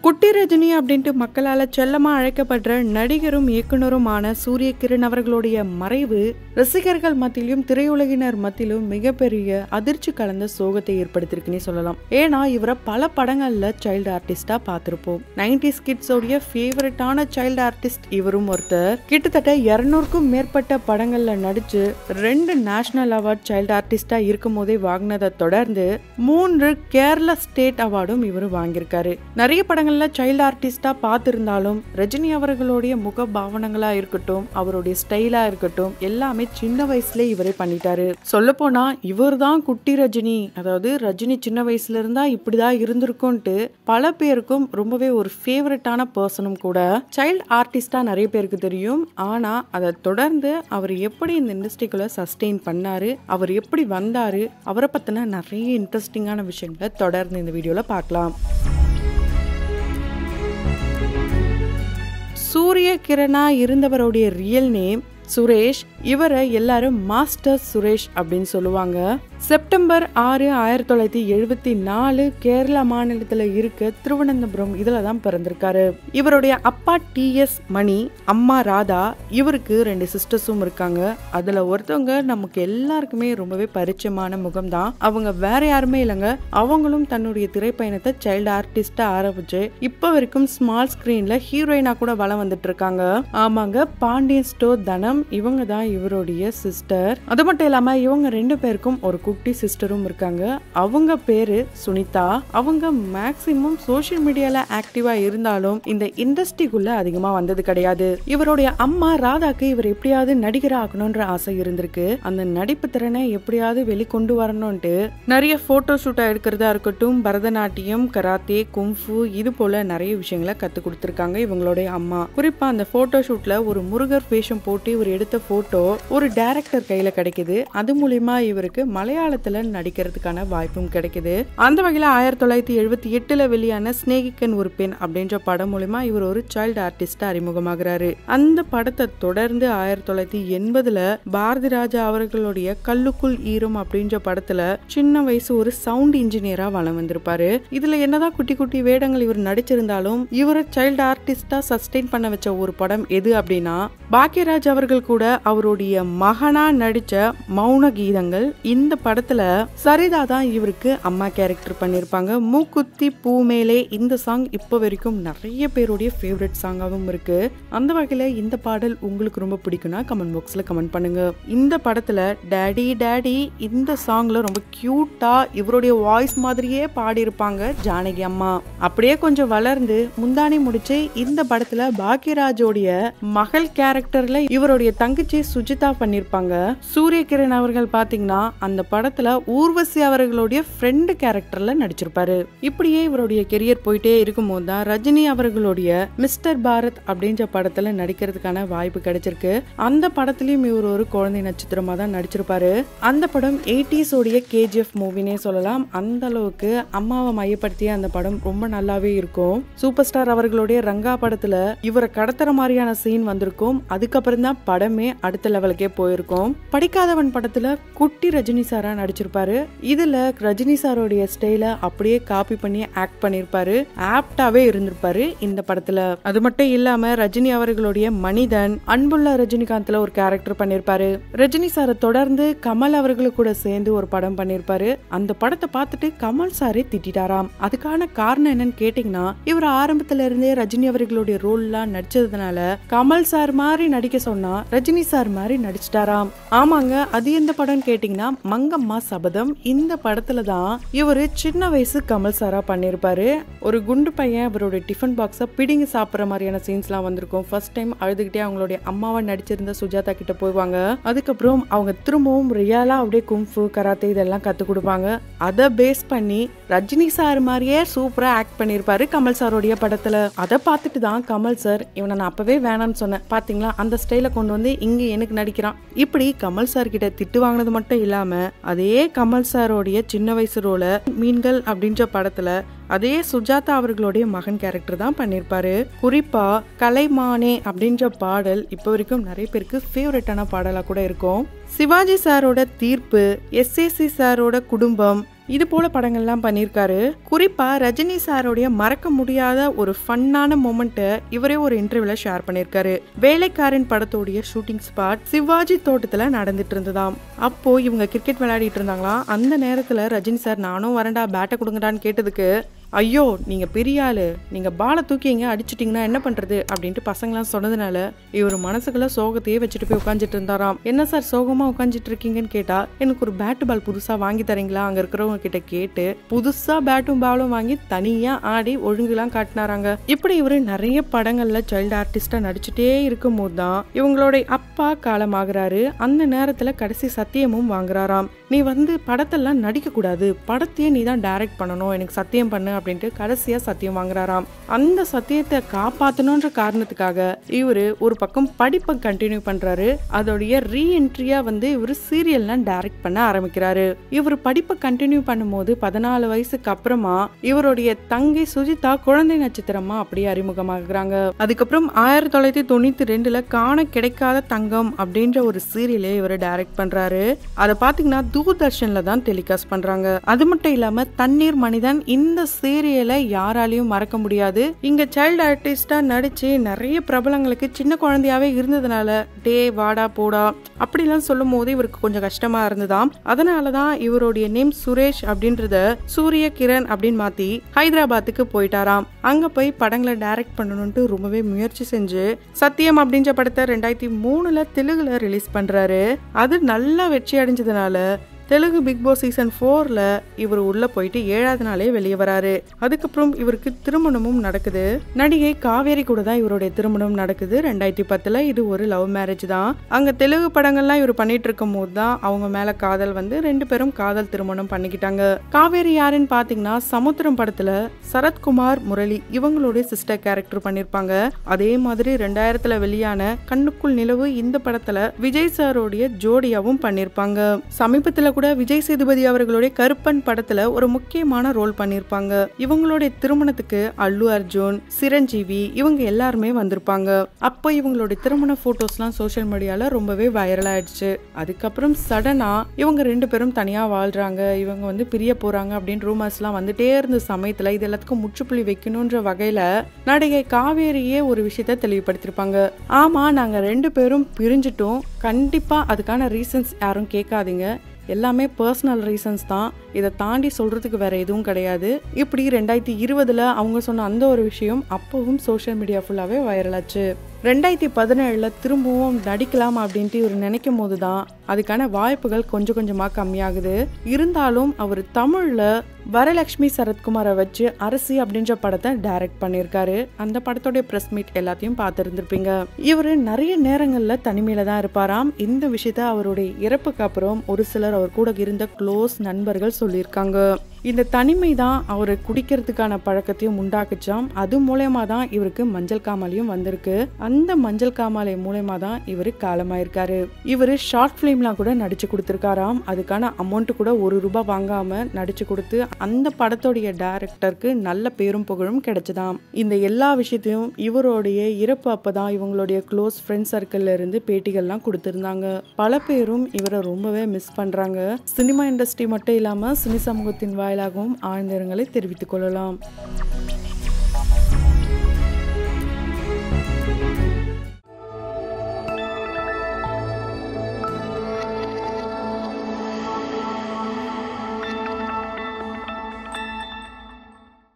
குட்டி ரஜினி அப்படின்ட்டு மக்களால் செல்லமா அழைக்கப்படுற நடிகரும் இயக்குனருமான சூரிய கிரண் அவர்களுடைய மறைவு ரசிகர்கள் மத்தியிலும் திரையுலகினர் மத்தியிலும் மிகப்பெரிய அதிர்ச்சி கலந்த சோகத்தை ஏற்படுத்தியிருக்குன்னே சொல்லலாம் ஏன்னா இவரை பல படங்கள்ல சைல்டு ஆர்டிஸ்டா பார்த்திருப்போம் நைன்டிஸ் கிட்ஸோடைய ஃபேவரட்டான சைல்டு ஆர்டிஸ்ட் இவரும் ஒருத்தர் கிட்டத்தட்ட இருநூறுக்கும் மேற்பட்ட படங்கள்ல நடிச்சு ரெண்டு நேஷனல் அவார்ட் சைல்டு ஆர்டிஸ்டா இருக்கும் போதே வாங்கினதை தொடர்ந்து மூன்று கேரளா ஸ்டேட் அவார்டும் இவர் வாங்கியிருக்காரு நிறைய படங்கள்ல சைல்டு ஆர்டிஸ்டா பார்த்திருந்தாலும் ரஜினி அவர்களுடைய முக பாவனங்களா இருக்கட்டும் அவருடைய ஸ்டைலா இருக்கட்டும் எல்லாமே சின்ன வயசுல இவரே பண்ணிட்டாரு சொல்ல போனா இவர் தான் குட்டி ரஜினி அதாவது ரஜினி சின்ன வயசுல இருந்தா இப்படிதான் இருந்திருக்கும்ட்டு பல பேருக்கும் ரொம்பவே ஒரு ஃபேவரட்டான பர்சனும் கூட சைல்டு ஆர்டிஸ்டா நிறைய பேருக்கு தெரியும் ஆனா அதை தொடர்ந்து அவர் எப்படி இந்த இண்டஸ்ட்ரிக்குள்ள சஸ்டெயின் பண்ணாரு அவர் எப்படி வந்தாரு அவரை பத்தின நிறைய இன்ட்ரெஸ்டிங்கான விஷயங்களை தொடர்ந்து இந்த வீடியோல பார்க்கலாம் சூரிய கிரணா இருந்தவருடைய ரியல் நேம் சுரேஷ் இவரை எல்லாரும் மாஸ்டர் சுரேஷ் அப்படின்னு சொல்லுவாங்க செப்டம்பர் ஆறு ஆயிரத்தி தொள்ளாயிரத்தி எழுபத்தி நாலு கேரளா மாநிலத்தில் இருக்க திருவனந்தபுரம் இதில் தான் பிறந்திருக்காரு இவருடைய அப்பா டி எஸ் மணி அம்மா ராதா இவருக்கு ரெண்டு சிஸ்டர்ஸும் இருக்காங்க அதில் ஒருத்தவங்க நமக்கு எல்லாருக்குமே ரொம்பவே பரிச்சயமான முகம் தான் அவங்க வேற யாருமே இல்லைங்க அவங்களும் தன்னுடைய திரைப்பயணத்தை சைல்டு ஆர்டிஸ்டா ஆரம்பிச்சு இப்போ வரைக்கும் ஸ்மால் ஸ்கிரீன்ல ஹீரோயினா கூட வளம் வந்துட்டு இருக்காங்க ஆமாங்க பாண்டியன் ஸ்டோர் தனம் இவங்க தான் இவருடைய சிஸ்டர் அது மட்டும் இல்லாம இவங்க ரெண்டு பேருக்கும் ஒரு குட்டி சிஸ்டரும் இருக்காங்க அவங்க பேரு சுனிதா அவங்க மேக்சிமம் சோஷியல் மீடியால ஆக்டிவா இருந்தாலும் இந்த இண்டஸ்ட்ரிக்குள்ள அதிகமா வந்தது கிடையாது இவருடைய அம்மா ராதாக்கு இவர் எப்படியாவது நடிகர் ஆகணும்ன்ற ஆசை இருந்திருக்கு அந்த நடிப்பு திறனை எப்படியாவது வெளிக்கொண்டு வரணும்ட்டு நிறைய போட்டோ ஷூட்டா எடுக்கிறதா இருக்கட்டும் பரதநாட்டியம் கராத்தே கும்ஃபு இது போல நிறைய விஷயங்களை கத்து கொடுத்திருக்காங்க இவங்களுடைய அம்மா குறிப்பா அந்த போட்டோ ஷூட்ல ஒரு முருகர் வேஷம் போட்டு இவர் எடுத்த போட்டோ ஒரு டைரக்டர் கையில கிடைக்குது அது மூலியமா இவருக்கு மலையாளத்துல நடிக்கிறதுக்கான வாய்ப்பும் கிடைக்குது அந்த வகையில ஆயிரத்தி தொள்ளாயிரத்தி எழுபத்தி எட்டுல வெளியான ஸ்னேகிக்கன் ஒரு பெண் அப்படின்ற படம் மூலியமா இவர் ஒரு சைல்டு ஆர்டிஸ்டா அறிமுகமாகிறாரு அந்த படத்தை தொடர்ந்து ஆயிரத்தி தொள்ளாயிரத்தி எண்பதுல பாரதி ராஜா அவர்களுடைய கல்லுக்குள் ஈரம் அப்படின்ற படத்துல சின்ன வயசு ஒரு சவுண்ட் இன்ஜினியரா வளம் வந்திருப்பாரு இதுல என்னதான் குட்டி குட்டி வேடங்கள் இவர் நடிச்சிருந்தாலும் இவரை சைல்டு ஆர்டிஸ்டா சஸ்டெயின் பண்ண வச்ச ஒரு படம் எது அப்படின்னா பாக்யராஜ் அவர்கள் கூட அவருடைய மகனா நடிச்ச மௌன கீதங்கள் இந்த படத்துல சரிதா தான் இவருக்கு அம்மா கேரக்டர் பண்ணியிருப்பாங்க மூக்குத்தி பூ மேலே இந்த சாங் இப்போ வரைக்கும் நிறைய பேருடைய ஃபேவரட் சாங்காகவும் இருக்கு அந்த வகையில இந்த பாடல் உங்களுக்கு ரொம்ப பிடிக்கும்னா கமெண்ட் பாக்ஸ்ல கமெண்ட் பண்ணுங்க இந்த படத்துல டேடி டேடி இந்த சாங்ல ரொம்ப கியூட்டா இவருடைய வாய்ஸ் மாதிரியே பாடியிருப்பாங்க ஜானகி அம்மா அப்படியே கொஞ்சம் வளர்ந்து முந்தானி முடிச்சு இந்த படத்துல பாக்யராஜோடைய மகள் கேரக்டர்ல இவருடைய தங்கச்சி சுஜிதா பண்ணிருப்பாங்க சூரிய கிரண் அவர்கள் பாத்தீங்கன்னா அந்த படத்துல ஊர்வசி அவர்களுடைய ஃப்ரெண்டு கேரக்டர்ல நடிச்சிருப்பாரு இப்படியே இவருடைய கெரியர் போயிட்டே இருக்கும்போது தான் ரஜினி அவர்களுடைய மிஸ்டர் பாரத் அப்படின்ற படத்துல நடிக்கிறதுக்கான வாய்ப்பு கிடைச்சிருக்கு அந்த படத்துலயும் இவர் ஒரு குழந்தை நட்சத்திரமா தான் நடிச்சிருப்பாரு அந்த படம் எயிட்டிஸ் உடைய கேஜிஎஃப் மூவினே சொல்லலாம் அந்த அளவுக்கு அம்மாவை மையப்படுத்திய அந்த படம் ரொம்ப நல்லாவே இருக்கும் சூப்பர் ஸ்டார் அவர்களுடைய ரங்கா படத்துல இவரை கடத்துற மாதிரியான சீன் வந்திருக்கும் அதுக்கப்புறம் தான் படமே அடுத்த லெவலுக்கே போயிருக்கும் படிக்காதவன் படத்துல குட்டி ரஜினி சாரா நடிச்சிருப்பாரு இதுல ரஜினி சாரோடைய ஸ்டைல அப்படியே காப்பி பண்ணி ஆக்ட் பண்ணிருப்பாரு ஆப்டாவே இருந்திருப்பாரு இந்த படத்துல அது மட்டும் இல்லாம ரஜினி அவர்களுடைய மனிதன் அன்புள்ள ரஜினிகாந்த்ல ஒரு கேரக்டர் பண்ணிருப்பாரு ரஜினி சாரை தொடர்ந்து கமல் அவர்களு கூட சேர்ந்து ஒரு படம் பண்ணிருப்பாரு அந்த படத்தை பார்த்துட்டு கமல் சாரே திட்டாராம் அதுக்கான காரணம் என்னன்னு கேட்டீங்கன்னா இவர் ஆரம்பத்துல இருந்தே ரஜினி அவர்களுடைய ரோல்லாம் நடிச்சதுனால கமல் சார் மாதிரி நடிக்க சொன்னா ரஜினி சார் மாதிரி நடிச்சிட்டாராம் ஆமாங்க அது எந்த படம் கேட்டீங்கன்னா மங்கம்மா சபதம் இந்த படத்துல தான் இவரு சின்ன வயசு கமல் சாரா பண்ணிருப்பாரு ஒரு குண்டு பையன் அவருடைய டிஃபன் பாக்ஸ பிடிங்கி சாப்பிடுற மாதிரியான சீன்ஸ்லாம் வந்திருக்கும் ஃபர்ஸ்ட் டைம் அழுதுகிட்டே அவங்களுடைய அம்மாவை நடிச்சிருந்த சுஜாதா கிட்ட போய்வாங்க அதுக்கப்புறம் அவங்க திரும்பவும் ரியலா அப்படியே கும்ஃபு கராத்தே இதெல்லாம் கத்து கொடுப்பாங்க அதை பேஸ் பண்ணி ரஜினி சார் மாதிரியே சூப்பரா ஆக்ட் பண்ணிருப்பாரு கமல் சாரோடைய படத்துல அதை பார்த்துட்டு தான் கமல் சார் இவனை நான் அப்பவே வேணாம்னு சொன்னேன் பாத்தீங்களா அந்த ஸ்டைல கொண்டு வந்து இங்க எனக்கு நடிக்கிறான் இப்படி கமல் சார் கிட்ட திட்டு வாங்கினது மட்டும் இல்லாம அதே கமல் சாரோடைய சின்ன வயசு ரோல மீன்கள் அப்படின்ற படத்துல அதே சுஜாதா அவர்களுடைய மகன் கேரக்டர் தான் பண்ணியிருப்பாரு குறிப்பா கலைமானே அப்படின்ற பாடல் இப்போ வரைக்கும் நிறைய பேருக்கு ஃபேவரட்டான பாடலா கூட இருக்கும் சிவாஜி சாரோட தீர்ப்பு எஸ்ஏசி சாரோட குடும்பம் இது போல படங்கள்லாம் பண்ணியிருக்காரு குறிப்பா ரஜினி சாரோடைய மறக்க முடியாத ஒரு ஃபன்னான மூமெண்ட்டை இவரே ஒரு இன்டர்வியூல ஷேர் பண்ணியிருக்காரு வேலைக்காரன் படத்தோடைய ஷூட்டிங் ஸ்பாட் சிவாஜி தோட்டத்துல நடந்துட்டு இருந்ததாம் அப்போ இவங்க கிரிக்கெட் விளையாடிட்டு இருந்தாங்களாம் அந்த நேரத்துல ரஜினி சார் நானும் வரேன்டா பேட்டை கொடுங்கடான்னு கேட்டதுக்கு ஐயோ நீங்க பெரிய ஆளு நீங்க பாலை தூக்கி எங்க அடிச்சிட்டீங்கன்னா என்ன பண்றது அப்படின்ட்டு பசங்களாம் சொன்னதுனால இவர் மனசுக்குள்ள சோகத்தையே வச்சுட்டு போய் உட்காந்துட்டு இருந்தாராம் என்ன சார் சோகமா உட்காந்துட்டு இருக்கீங்கன்னு கேட்டா எனக்கு ஒரு பேட் பால் புதுசா வாங்கி தரீங்களா அங்க இருக்கிறவங்க கிட்ட கேட்டு புதுசா பேட்டும் பாலும் வாங்கி தனியா ஆடி ஒழுங்குலாம் காட்டினாராங்க இப்படி இவரு நிறைய படங்கள்ல சைல்டு ஆர்டிஸ்டா நடிச்சுட்டே இருக்கும் போது தான் இவங்களோட அப்பா காலமாகிறாரு அந்த நேரத்துல கடைசி சத்தியமும் வாங்குறாராம் நீ வந்து படத்தெல்லாம் நடிக்க கூடாது படத்தையே நீ தான் டைரக்ட் பண்ணணும் எனக்கு சத்தியம் பண்ணு அப்படின்ட்டு கடைசியா சத்தியம் வாங்குறாராம் அந்த சத்தியத்தை காப்பாத்தணுன்ற காரணத்துக்காக இவரு ஒரு பக்கம் படிப்பை கண்டினியூ பண்றாரு அதோடைய ரீஎன்ட்ரியா வந்து இவர் சீரியல்லாம் டைரக்ட் பண்ண ஆரம்பிக்கிறாரு இவர் படிப்பை கண்டினியூ பண்ணும்போது பதினாலு வயசுக்கு அப்புறமா இவருடைய தங்கை சுஜிதா குழந்தை நட்சத்திரமா அப்படியே அறிமுகமாகுறாங்க அதுக்கப்புறம் ஆயிரத்தி தொள்ளாயிரத்தி தொண்ணூத்தி ரெண்டுல காண கிடைக்காத தங்கம் அப்படின்ற ஒரு சீரியலே இவர் டைரக்ட் பண்றாரு அதை பாத்தீங்கன்னா தூர்தர்ஷன்ல தான் டெலிகாஸ்ட் பண்றாங்க அது மட்டும் இல்லாம தண்ணீர் மனிதன் இந்த சீரியலை யாராலையும் மறக்க முடியாது இங்க சைல்டு ஆர்டிஸ்டா நடிச்சு நிறைய பிரபலங்களுக்கு சின்ன குழந்தையாவே இருந்ததுனால டே வாடா போடா அப்படிலாம் சொல்லும் போது இவருக்கு கொஞ்சம் கஷ்டமா இருந்ததாம் அதனாலதான் இவருடைய நேம் சுரேஷ் அப்படின்றத சூரிய கிரண் அப்படின்னு மாத்தி ஹைதராபாத்துக்கு போயிட்டாராம் அங்க போய் படங்களை டைரக்ட் பண்ணணும்ட்டு ரொம்பவே முயற்சி செஞ்சு சத்தியம் அப்படின்ற படத்தை ரெண்டாயிரத்தி மூணுல தெலுங்குல ரிலீஸ் பண்றாரு அது நல்லா வெற்றி அடைஞ்சதுனால தெலுங்கு பிக் பாஸ் சீசன் ஃபோரில் இவர் உள்ளே போயிட்டு ஏழாவது நாளே வெளியே வராரு அதுக்கப்புறம் இவருக்கு திருமணமும் நடக்குது நடிகை காவேரி கூட தான் இவருடைய திருமணம் நடக்குது ரெண்டாயிரத்தி பத்தில் இது ஒரு லவ் மேரேஜ் தான் அங்கே தெலுங்கு படங்கள்லாம் இவர் பண்ணிட்டு இருக்கும் போது தான் அவங்க மேலே காதல் வந்து ரெண்டு பேரும் காதல் திருமணம் பண்ணிக்கிட்டாங்க காவேரி யாருன்னு பார்த்தீங்கன்னா சமுத்திரம் படத்தில் சரத்குமார் முரளி இவங்களுடைய சிஸ்டர் கேரக்டர் பண்ணியிருப்பாங்க அதே மாதிரி ரெண்டாயிரத்துல வெளியான கண்ணுக்குள் நிலவு இந்த படத்துல விஜய் சாரோடைய ஜோடியாவும் பண்ணியிருப்பாங்க சமீபத்துல கூட விஜய் சேதுபதி அவர்களுடைய கருப்பன் படத்துல ஒரு முக்கியமான ரோல் பண்ணியிருப்பாங்க இவங்களுடைய திருமணத்துக்கு அல்லு அர்ஜுன் சிரஞ்சீவி இவங்க எல்லாருமே வந்திருப்பாங்க அப்போ இவங்களுடைய திருமண போட்டோஸ்லாம் சோஷியல் மீடியால ரொம்பவே வைரல் ஆயிடுச்சு அதுக்கப்புறம் சடனா இவங்க ரெண்டு பேரும் தனியா வாழ்றாங்க இவங்க வந்து பிரிய போறாங்க அப்படின்னு ரூமர்ஸ்லாம் வந்துட்டே இருந்த சமயத்துல இது எல்லாத்துக்கும் முற்றுப்புள்ளி வைக்கணுன்ற வகையில நடிகை காவேரியே ஒரு விஷயத்த தெளிவுபடுத்திருப்பாங்க ஆமா நாங்க ரெண்டு பேரும் பிரிஞ்சிட்டோம் கண்டிப்பா அதுக்கான ரீசன்ஸ் யாரும் கேட்காதீங்க எல்லாமே பர்சனல் ரீசன்ஸ் தான் இதை தாண்டி சொல்கிறதுக்கு வேற எதுவும் கிடையாது இப்படி ரெண்டாயிரத்தி இருபதில் அவங்க சொன்ன அந்த ஒரு விஷயம் அப்போவும் சோஷியல் மீடியா ஃபுல்லாகவே வைரலாச்சு ரெண்டாயிரத்தி பதினேழில் திரும்பவும் நடிக்கலாம் அப்படின்ட்டு இவர் நினைக்கும் போது தான் அதுக்கான வாய்ப்புகள் கொஞ்சம் கொஞ்சமாக கம்மியாகுது இருந்தாலும் அவர் தமிழில் வரலட்சுமி சரத்குமாரை வச்சு அரசி அப்படின்ற படத்தை டைரக்ட் பண்ணியிருக்காரு அந்த படத்தோடைய ப்ரெஸ் மீட் எல்லாத்தையும் பார்த்துருந்துருப்பீங்க இவர் நிறைய நேரங்களில் தனிமையில தான் இருப்பாராம் இந்த விஷயத்த அவருடைய இறப்புக்கு அப்புறம் ஒரு சிலர் அவர் கூட இருந்த க்ளோஸ் நண்பர்கள் சொல்லியிருக்காங்க இந்த தனிமை தான் அவரை குடிக்கிறதுக்கான பழக்கத்தையும் உண்டாக்குச்சாம் அது மூலயமா தான் இவருக்கு மஞ்சள் காமாலையும் வந்திருக்கு அந்த மஞ்சள் காமாலை மூலயமா தான் இவர் காலமாயிருக்காரு இவர் ஷார்ட் ஃபிலிம்லாம் கூட நடிச்சு கொடுத்துருக்காராம் அதுக்கான அமௌண்ட் கூட ஒரு ரூபாய் வாங்காம நடிச்சு கொடுத்து அந்த படத்தோடைய டைரக்டருக்கு நல்ல பேரும் புகழும் கிடைச்சதாம் இந்த எல்லா விஷயத்தையும் இவருடைய இறப்பு அப்பதான் இவங்களுடைய க்ளோஸ் ஃப்ரெண்ட் சர்க்கிள்ல இருந்து பேட்டிகள்லாம் கொடுத்திருந்தாங்க பல பேரும் இவரை ரொம்பவே மிஸ் பண்றாங்க சினிமா இண்டஸ்ட்ரி மட்டும் இல்லாம சினி சமூகத்தின் வாயிலாகவும் ஆழ்ந்த இரங்கலை தெரிவித்துக் கொள்ளலாம்